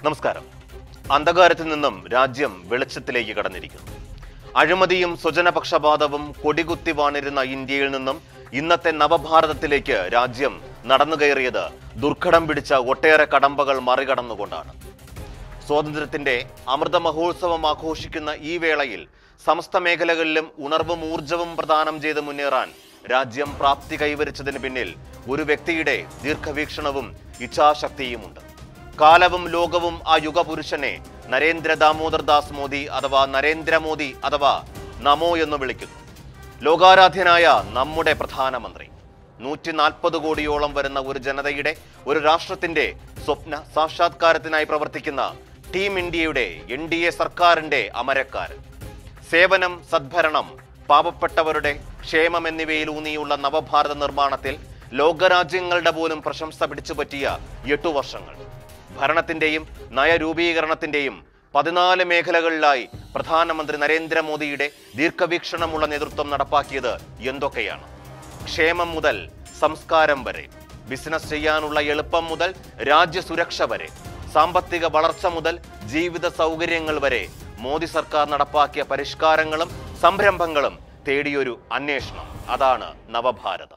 നമസ്കാരം അന്ധകാരത്തിൽ നിന്നും രാജ്യം വെളിച്ചത്തിലേക്ക് കടന്നിരിക്കുന്നു അഴിമതിയും സ്വജനപക്ഷപാതവും കൊടികുത്തി വാണിരുന്ന ഇന്ത്യയിൽ നിന്നും ഇന്നത്തെ നവഭാരതത്തിലേക്ക് രാജ്യം നടന്നു കയറിയത് ദുർഘടം പിടിച്ച ഒട്ടേറെ കടമ്പകൾ മറികടന്നുകൊണ്ടാണ് സ്വാതന്ത്ര്യത്തിന്റെ അമൃത മഹോത്സവം ആഘോഷിക്കുന്ന ഈ വേളയിൽ സമസ്ത മേഖലകളിലും ഉണർവും ഊർജവും പ്രദാനം ചെയ്ത് മുന്നേറാൻ രാജ്യം പ്രാപ്തി കൈവരിച്ചതിന് പിന്നിൽ ഒരു വ്യക്തിയുടെ ദീർഘവീക്ഷണവും ഇച്ഛാശക്തിയുമുണ്ട് കാലവും ലോകവും ആ യുഗപുരുഷനെ നരേന്ദ്ര ദാമോദർ ദാസ് മോദി അഥവാ നരേന്ദ്രമോദി അഥവാ നമോ എന്ന് വിളിക്കുന്നു ലോകാരാധ്യനായ നമ്മുടെ പ്രധാനമന്ത്രി നൂറ്റി നാൽപ്പത് കോടിയോളം വരുന്ന ഒരു ജനതയുടെ ഒരു രാഷ്ട്രത്തിന്റെ സ്വപ്ന സാക്ഷാത്കാരത്തിനായി പ്രവർത്തിക്കുന്ന ടീം ഇന്ത്യയുടെ എൻ ഡി എ സർക്കാരിന്റെ അമരക്കാരൻ സേവനം സദ്ഭരണം പാവപ്പെട്ടവരുടെ ക്ഷേമം എന്നിവയിൽ ഊന്നിയുള്ള നവഭാരത നിർമ്മാണത്തിൽ ലോകരാജ്യങ്ങളുടെ പോലും പ്രശംസ പിടിച്ചുപറ്റിയ എട്ടു വർഷങ്ങൾ ഭരണത്തിന്റെയും നയരൂപീകരണത്തിന്റെയും പതിനാല് മേഖലകളിലായി പ്രധാനമന്ത്രി നരേന്ദ്രമോദിയുടെ ദീർഘവീക്ഷണമുള്ള നേതൃത്വം നടപ്പാക്കിയത് എന്തൊക്കെയാണ് ക്ഷേമം മുതൽ സംസ്കാരം വരെ ബിസിനസ് ചെയ്യാനുള്ള എളുപ്പം മുതൽ രാജ്യസുരക്ഷ വരെ സാമ്പത്തിക വളർച്ച മുതൽ ജീവിത സൗകര്യങ്ങൾ വരെ മോദി സർക്കാർ നടപ്പാക്കിയ പരിഷ്കാരങ്ങളും സംരംഭങ്ങളും തേടിയൊരു അന്വേഷണം അതാണ് നവഭാരതം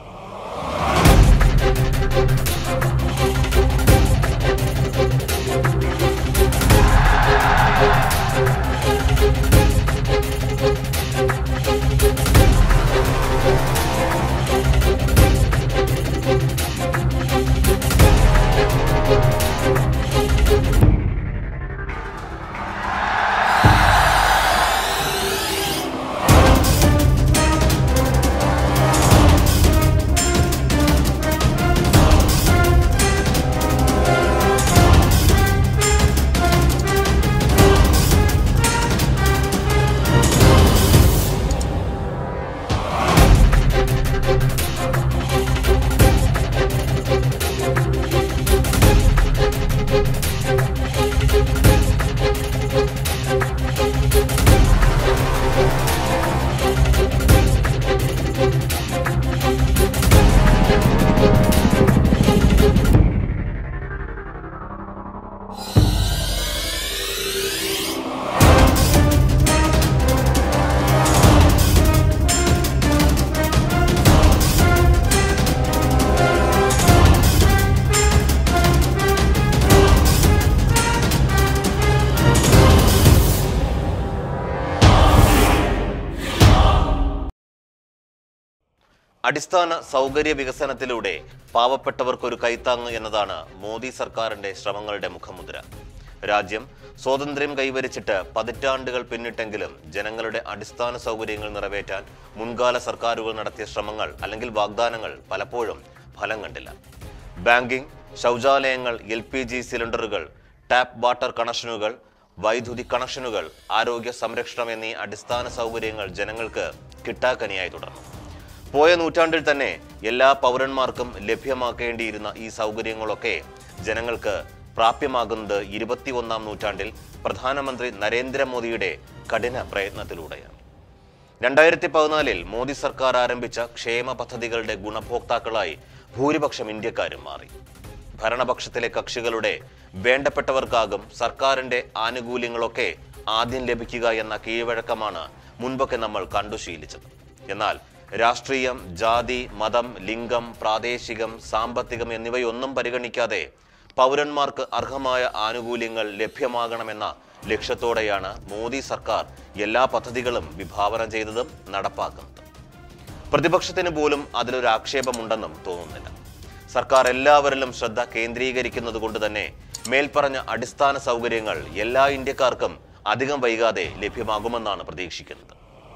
അടിസ്ഥാന സൗകര്യ വികസനത്തിലൂടെ പാവപ്പെട്ടവർക്കൊരു കൈത്താങ്ങ് എന്നതാണ് മോദി സർക്കാരിന്റെ ശ്രമങ്ങളുടെ മുഖമുദ്ര രാജ്യം സ്വാതന്ത്ര്യം കൈവരിച്ചിട്ട് പതിറ്റാണ്ടുകൾ പിന്നിട്ടെങ്കിലും ജനങ്ങളുടെ അടിസ്ഥാന സൗകര്യങ്ങൾ നിറവേറ്റാൻ മുൻകാല സർക്കാരുകൾ നടത്തിയ ശ്രമങ്ങൾ അല്ലെങ്കിൽ വാഗ്ദാനങ്ങൾ പലപ്പോഴും ഫലം കണ്ടില്ല ബാങ്കിംഗ് ശൗചാലയങ്ങൾ എൽ പി ജി സിലിണ്ടറുകൾ ടാപ്പ് വാട്ടർ കണക്ഷനുകൾ വൈദ്യുതി കണക്ഷനുകൾ ആരോഗ്യ സംരക്ഷണം എന്നീ അടിസ്ഥാന സൗകര്യങ്ങൾ ജനങ്ങൾക്ക് കിട്ടാക്കനിയായി തുടർന്നു പോയ നൂറ്റാണ്ടിൽ തന്നെ എല്ലാ പൗരന്മാർക്കും ലഭ്യമാക്കേണ്ടിയിരുന്ന ഈ സൗകര്യങ്ങളൊക്കെ ജനങ്ങൾക്ക് പ്രാപ്യമാകുന്നത് ഇരുപത്തിയൊന്നാം നൂറ്റാണ്ടിൽ പ്രധാനമന്ത്രി നരേന്ദ്രമോദിയുടെ കഠിന പ്രയത്നത്തിലൂടെയാണ് രണ്ടായിരത്തി പതിനാലിൽ മോദി സർക്കാർ ആരംഭിച്ച ക്ഷേമ പദ്ധതികളുടെ ഗുണഭോക്താക്കളായി ഭൂരിപക്ഷം ഇന്ത്യക്കാരും മാറി ഭരണപക്ഷത്തിലെ കക്ഷികളുടെ വേണ്ടപ്പെട്ടവർക്കാകും സർക്കാരിന്റെ ആനുകൂല്യങ്ങളൊക്കെ ആദ്യം ലഭിക്കുക എന്ന കീഴ്വഴക്കമാണ് മുൻപൊക്കെ നമ്മൾ കണ്ടു ശീലിച്ചത് എന്നാൽ രാഷ്ട്രീയം ജാതി മതം ലിംഗം പ്രാദേശികം സാമ്പത്തികം എന്നിവയൊന്നും പരിഗണിക്കാതെ പൗരന്മാർക്ക് അർഹമായ ആനുകൂല്യങ്ങൾ ലഭ്യമാകണമെന്ന ലക്ഷ്യത്തോടെയാണ് മോദി സർക്കാർ എല്ലാ പദ്ധതികളും വിഭാവനം ചെയ്തതും നടപ്പാക്കുന്നത് പ്രതിപക്ഷത്തിന് പോലും അതിലൊരു ആക്ഷേപമുണ്ടെന്നും തോന്നുന്നില്ല സർക്കാർ എല്ലാവരിലും ശ്രദ്ധ കേന്ദ്രീകരിക്കുന്നത് കൊണ്ട് തന്നെ മേൽപ്പറഞ്ഞ അടിസ്ഥാന സൗകര്യങ്ങൾ എല്ലാ ഇന്ത്യക്കാർക്കും അധികം വൈകാതെ ലഭ്യമാകുമെന്നാണ് പ്രതീക്ഷിക്കുന്നത്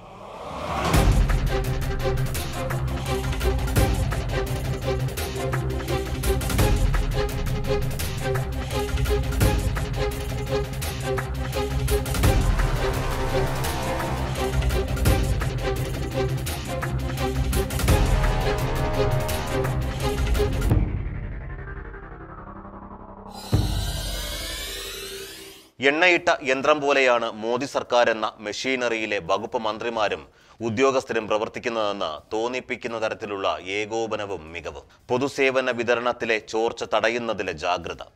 എണ്ണയിട്ട യന്ത്രം പോലെയാണ് മോദി സർക്കാർ എന്ന മെഷീനറിയിലെ വകുപ്പ് മന്ത്രിമാരും ഉദ്യോഗസ്ഥരും പ്രവർത്തിക്കുന്നതെന്ന് തോന്നിപ്പിക്കുന്ന തരത്തിലുള്ള ഏകോപനവും മികവും പൊതുസേവന വിതരണത്തിലെ ചോർച്ച തടയുന്നതിലെ ജാഗ്രത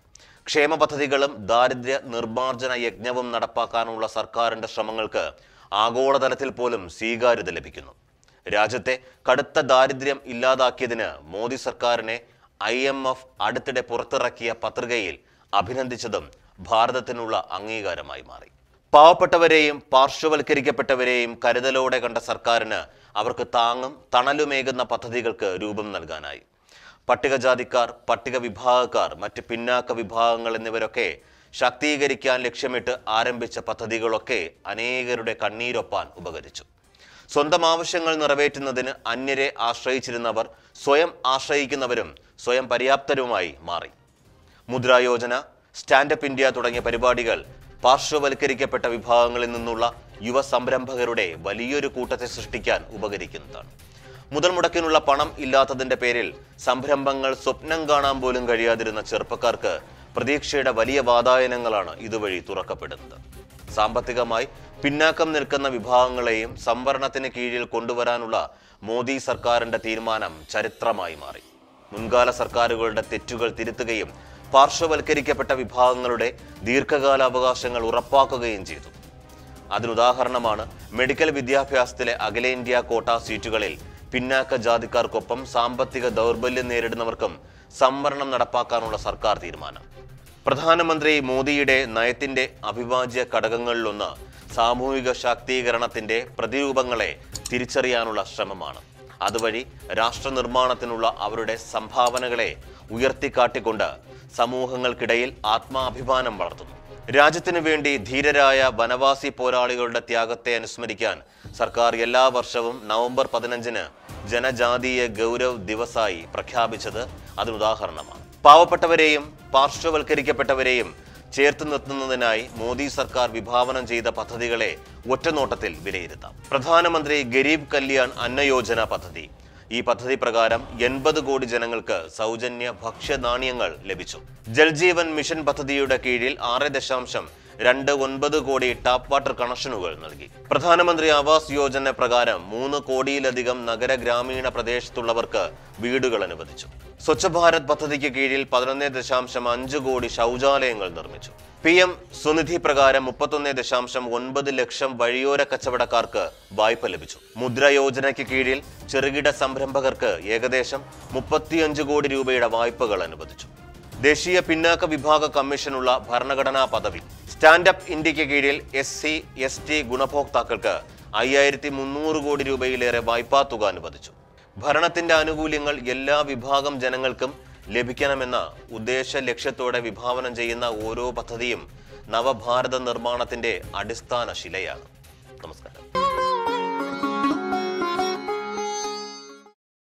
ക്ഷേമ പദ്ധതികളും ദാരിദ്ര്യ നിർമ്മാർജ്ജന യജ്ഞവും നടപ്പാക്കാനുള്ള സർക്കാരിന്റെ ശ്രമങ്ങൾക്ക് ആഗോളതലത്തിൽ പോലും സ്വീകാര്യത ലഭിക്കുന്നു രാജ്യത്തെ കടുത്ത ദാരിദ്ര്യം ഇല്ലാതാക്കിയതിന് മോദി സർക്കാരിനെ ഐ എം എഫ് അടുത്തിടെ പുറത്തിറക്കിയ പത്രികയിൽ അഭിനന്ദിച്ചതും ഭാരതത്തിനുള്ള അംഗീകാരമായി മാറി പാവപ്പെട്ടവരെയും പാർശ്വവൽക്കരിക്കപ്പെട്ടവരെയും കരുതലോടെ കണ്ട സർക്കാരിന് അവർക്ക് താങ്ങും തണലുമേകുന്ന പദ്ധതികൾക്ക് രൂപം നൽകാനായി പട്ടികജാതിക്കാർ പട്ടിക വിഭാഗക്കാർ മറ്റ് പിന്നാക്ക വിഭാഗങ്ങൾ എന്നിവരൊക്കെ ശാക്തീകരിക്കാൻ ലക്ഷ്യമിട്ട് ആരംഭിച്ച പദ്ധതികളൊക്കെ അനേകരുടെ കണ്ണീരൊപ്പാൻ ഉപകരിച്ചു സ്വന്തം ആവശ്യങ്ങൾ നിറവേറ്റുന്നതിന് അന്യരെ ആശ്രയിച്ചിരുന്നവർ സ്വയം ആശ്രയിക്കുന്നവരും സ്വയം പര്യാപ്തരുമായി മാറി മുദ്രാ യോജന സ്റ്റാൻഡപ്പ് ഇന്ത്യ തുടങ്ങിയ പരിപാടികൾ പാർശ്വവൽക്കരിക്കപ്പെട്ട വിഭാഗങ്ങളിൽ നിന്നുള്ള യുവ സംരംഭകരുടെ വലിയൊരു കൂട്ടത്തെ സൃഷ്ടിക്കാൻ ഉപകരിക്കുന്നതാണ് മുതൽ മുടക്കിനുള്ള പണം ഇല്ലാത്തതിന്റെ പേരിൽ സംരംഭങ്ങൾ സ്വപ്നം കാണാൻ പോലും കഴിയാതിരുന്ന ചെറുപ്പക്കാർക്ക് പ്രതീക്ഷയുടെ വലിയ വാതായനങ്ങളാണ് ഇതുവഴി തുറക്കപ്പെടുന്നത് സാമ്പത്തികമായി പിന്നാക്കം നിൽക്കുന്ന വിഭാഗങ്ങളെയും സംവരണത്തിന് കീഴിൽ കൊണ്ടുവരാനുള്ള മോദി സർക്കാരിന്റെ തീരുമാനം ചരിത്രമായി മാറി മുൻകാല സർക്കാരുകളുടെ തെറ്റുകൾ തിരുത്തുകയും പാർശ്വവൽക്കരിക്കപ്പെട്ട വിഭാഗങ്ങളുടെ ദീർഘകാല അവകാശങ്ങൾ ഉറപ്പാക്കുകയും ചെയ്തു അതിനുദാഹരണമാണ് മെഡിക്കൽ വിദ്യാഭ്യാസത്തിലെ അഖിലേന്ത്യാ കോട്ട സീറ്റുകളിൽ പിന്നാക്ക ജാതിക്കാർക്കൊപ്പം സാമ്പത്തിക ദൗർബല്യം നേരിടുന്നവർക്കും സംവരണം നടപ്പാക്കാനുള്ള സർക്കാർ തീരുമാനം പ്രധാനമന്ത്രി മോദിയുടെ നയത്തിന്റെ അവിഭാജ്യ ഘടകങ്ങളിലൊന്ന് സാമൂഹിക ശാക്തീകരണത്തിന്റെ പ്രതിരൂപങ്ങളെ തിരിച്ചറിയാനുള്ള ശ്രമമാണ് അതുവഴി രാഷ്ട്ര നിർമ്മാണത്തിനുള്ള അവരുടെ സംഭാവനകളെ ഉയർത്തിക്കാട്ടിക്കൊണ്ട് സമൂഹങ്ങൾക്കിടയിൽ ആത്മാഭിമാനം വളർത്തുന്നു രാജ്യത്തിനു വേണ്ടി ധീരരായ വനവാസി പോരാളികളുടെ ത്യാഗത്തെ അനുസ്മരിക്കാൻ സർക്കാർ എല്ലാ വർഷവും നവംബർ പതിനഞ്ചിന് ജനജാതീയ ഗൗരവ് ദിവസായി പ്രഖ്യാപിച്ചത് അതിനുദാഹരണമാണ് പാവപ്പെട്ടവരെയും പാർശ്വവൽക്കരിക്കപ്പെട്ടവരെയും ചേർത്ത് നിർത്തുന്നതിനായി മോദി സർക്കാർ വിഭാവനം ചെയ്ത പദ്ധതികളെ ഒറ്റനോട്ടത്തിൽ വിലയിരുത്താം പ്രധാനമന്ത്രി ഗരീബ് കല്യാൺ അന്നയോജന പദ്ധതി ഈ പദ്ധതി പ്രകാരം എൺപത് കോടി ജനങ്ങൾക്ക് സൗജന്യ ഭക്ഷ്യധാന്യങ്ങൾ ലഭിച്ചു ജൽജീവൻ മിഷൻ പദ്ധതിയുടെ കീഴിൽ ആറ് ദശാംശം രണ്ട് ഒൻപത് കോടി ടാപ്പ് വാട്ടർ കണക്ഷനുകൾ നൽകി പ്രധാനമന്ത്രി ആവാസ് യോജന പ്രകാരം മൂന്ന് കോടിയിലധികം നഗര ഗ്രാമീണ പ്രദേശത്തുള്ളവർക്ക് വീടുകൾ അനുവദിച്ചു സ്വച്ഛ ഭാരത് പദ്ധതിക്ക് കീഴിൽ പതിനൊന്ന് ദശാംശം അഞ്ച് കോടി ശൗചാലയങ്ങൾ നിർമ്മിച്ചു പി എം സ്വനിധി പ്രകാരം മുപ്പത്തൊന്ന് ദശാംശം ഒൻപത് ലക്ഷം വഴിയോര കച്ചവടക്കാർക്ക് വായ്പ ലഭിച്ചു മുദ്ര യോജനയ്ക്ക് കീഴിൽ ചെറുകിട സംരംഭകർക്ക് ഏകദേശം മുപ്പത്തിയഞ്ച് കോടി രൂപയുടെ വായ്പകൾ അനുവദിച്ചു ദേശീയ പിന്നാക്ക വിഭാഗ കമ്മീഷനുള്ള ഭരണഘടനാ പദവി സ്റ്റാൻഡപ്പ് ഇന്ത്യക്ക് കീഴിൽ എസ് സി എസ് ടി ഗുണഭോക്താക്കൾക്ക് അയ്യായിരത്തി മുന്നൂറ് കോടി രൂപയിലേറെ വായ്പാ തുക അനുവദിച്ചു ഭരണത്തിന്റെ ആനുകൂല്യങ്ങൾ എല്ലാ വിഭാഗം ജനങ്ങൾക്കും ലഭിക്കണമെന്ന ഉദ്ദേശ ലക്ഷ്യത്തോടെ വിഭാവനം ചെയ്യുന്ന ഓരോ പദ്ധതിയും നവഭാരത നിർമ്മാണത്തിന്റെ അടിസ്ഥാന ശിലയാണ് നമസ്കാരം